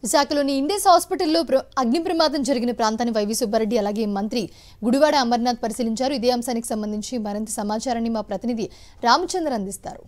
విశాఖలోని ఇండేస్ హాస్పిటల్లో ప్ర- అగ్ని ప్రమాదం జరిగిన ప్రాంతాన్ని వైవి సుబ్బారెడ్డి అలాగే మంత్రి గుడివాడ అమర్నాథ్ పరిశీలించారు ఇదే అంశానికి సంబంధించి మరింత సమాచారాన్ని మా ప్రతినిధి రామచంద్ర అందిస్తారు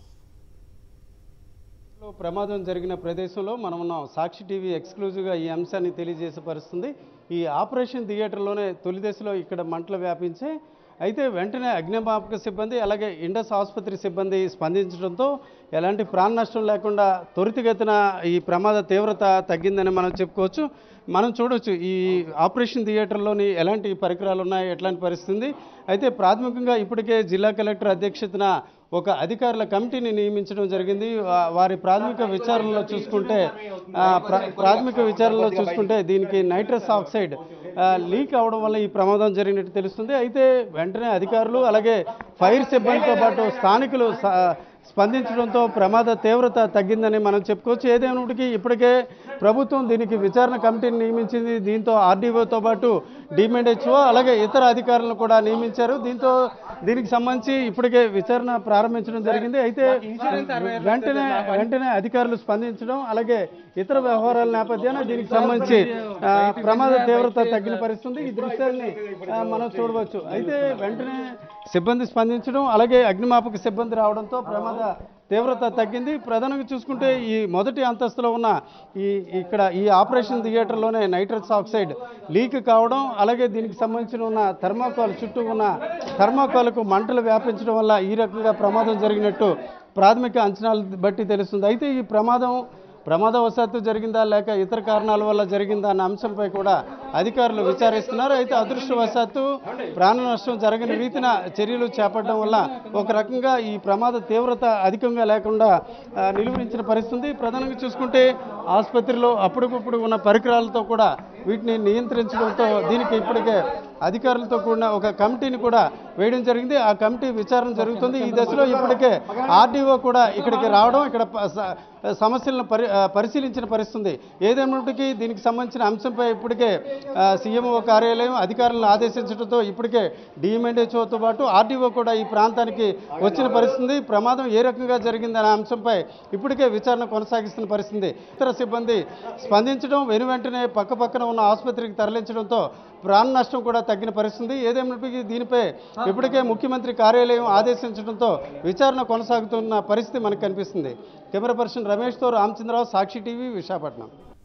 లో ప్రమాదం జరిగిన ప్రదేశంలో మనం ఉన్నాం సాక్షి టీవీ ఎక్స్క్లూజివ్గా ఈ అంశాన్ని తెలియజేసే పరిస్థితుంది ఈ ఆపరేషన్ థియేటర్లోనే తొలి దశలో ఇక్కడ మంటలు వ్యాపించే అయితే వెంటనే అగ్నిమాపక సిబ్బంది అలాగే ఇండస్ ఆసుపత్రి సిబ్బంది స్పందించడంతో ఎలాంటి ప్రాణ నష్టం లేకుండా త్వరితగతిన ఈ ప్రమాద తీవ్రత తగ్గిందని మనం చెప్పుకోవచ్చు మనం చూడొచ్చు ఈ ఆపరేషన్ థియేటర్లోని ఎలాంటి పరికరాలు ఉన్నాయి ఎట్లాంటి పరిస్థితి ఉంది అయితే ప్రాథమికంగా ఇప్పటికే జిల్లా కలెక్టర్ అధ్యక్షతన ఒక అధికారుల కమిటీని నియమించడం జరిగింది వా- వారి ప్రాథమిక విచారణలో చూసుకుంటే ఆ, ప్రా- ప్రాథమిక విచారణలో చూసుకుంటే దీనికి నైట్రస్ ఆక్సైడ్ ఆ, లీక్ అవడం వల్ల ఈ ప్రమాదం జరిగినట్టు తెలుస్తుంది అయితే వెంటనే అధికారులు అలాగే ఫైర్ సిబ్బందితో పాటు స్థానికులు స- స్పందించడంతో ప్రమాద తీవ్రత తగ్గిందని మనం చెప్పుకోవచ్చు ఏదేమైనప్పటికీ ఇప్పటికే ప్రభుత్వం దీనికి విచారణ కమిటీని నియమించింది దీంతో ఆర్డీఓతో పాటు డిమెండ్హెచ్ఓ అలాగే ఇతర అధికారులను కూడా నియమించారు దీంతో దీనికి సంబంధించి ఇప్పటికే విచారణ ప్రారంభించడం జరిగింది అయితే వెంటనే వెంటనే అధికారులు స్పందించడం అలాగే ఇతర వ్యవహారాల నేపథ్యాన దీనికి సంబంధించి ఆ, ప్రమాద తీవ్రత తగ్గిన పరిస్థితి ఉంది. ఈ దృశ్యాల్ని ఆ, మనం చూడవచ్చు అయితే వెంటనే సిబ్బంది స్పందించడం అలాగే అగ్నిమాపక సిబ్బంది రావడంతో ప్రమాద తీవ్రత తగ్గింది ప్రధానంగా చూసుకుంటే ఈ మొదటి అంతస్తులో ఉన్న ఈ ఇక్కడ ఈ ఆపరేషన్ థియేటర్లోనే నైట్రస్ ఆక్సైడ్ లీక్ కావడం అలాగే దీనికి సంబంధించిన ఉన్న థర్మాకోల్ చుట్టూ ఉన్న థర్మాకోల్కు మంటలు వ్యాపించడం వల్ల ఈ రకంగా ప్రమాదం జరిగినట్టు ప్రాథమిక అంచనాలు బట్టి తెలుస్తుంది అయితే ఈ ప్రమాదం ప్రమాదవశాత్తు జరిగిందా లేక ఇతర కారణాల వల్ల జరిగిందా అన్న అంశంపై కూడా అధికారులు విచారిస్తున్నారు అయితే అదృష్టవశాత్తు ప్రాణ నష్టం జరగని రీతిన చర్యలు చేపట్టడం వల్ల ఒక రకంగా ఈ ప్రమాద తీవ్రత అధికంగా లేకుండా ఆ, నిలువరించిన పరిస్థితి ఉంది. ప్రధానంగా చూసుకుంటే ఆసుపత్రిలో అప్పుడప్పుడు ఉన్న పరికరాలతో కూడా వీటిని నియంత్రించడంతో దీనికి ఇప్పటికే అధికారులతో కూడిన ఒక కమిటీని కూడా వేయడం జరిగింది ఆ కమిటీ విచారణ జరుగుతుంది ఈ దశలో ఇప్పటికే ఆర్డీఓ కూడా ఇక్కడికి రావడం ఇక్కడ ప- స- సమస్యలను పరి ఆ, పరిశీలించిన పరిస్థితి ఉంది ఏదేమైనప్పటికీ దీనికి సంబంధించిన అంశంపై ఇప్పటికే సీఎంఓ కార్యాలయం అధికారులను ఆదేశించడంతో ఇప్పటికే డిఎంఎన్హెచ్ఓతో పాటు ఆర్డీఓ కూడా ఈ ప్రాంతానికి వచ్చిన పరిస్థితి ఉంది. ప్రమాదం ఏ రకంగా జరిగిందనే అంశంపై ఇప్పటికే విచారణ కొనసాగిస్తున్న పరిస్థితి ఉంది. ఇతర సిబ్బంది స్పందించడం వెను వెంటనే పక్క పక్కన ఉన్న ఆసుపత్రికి తరలించడంతో ప్రాణ నష్టం కూడా తగ్గిన పరిస్థితి ఏదేమైనప్పటికీ దీనిపై ఇప్పటికే ముఖ్యమంత్రి కార్యాలయం ఆదేశించడంతో విచారణ కొనసాగుతున్న పరిస్థితి మనకు కనిపిస్తుంది కెమెరా పర్సన్ రమేష్తో రామచంద్రరావు సాక్షి టీవీ విశాఖపట్నం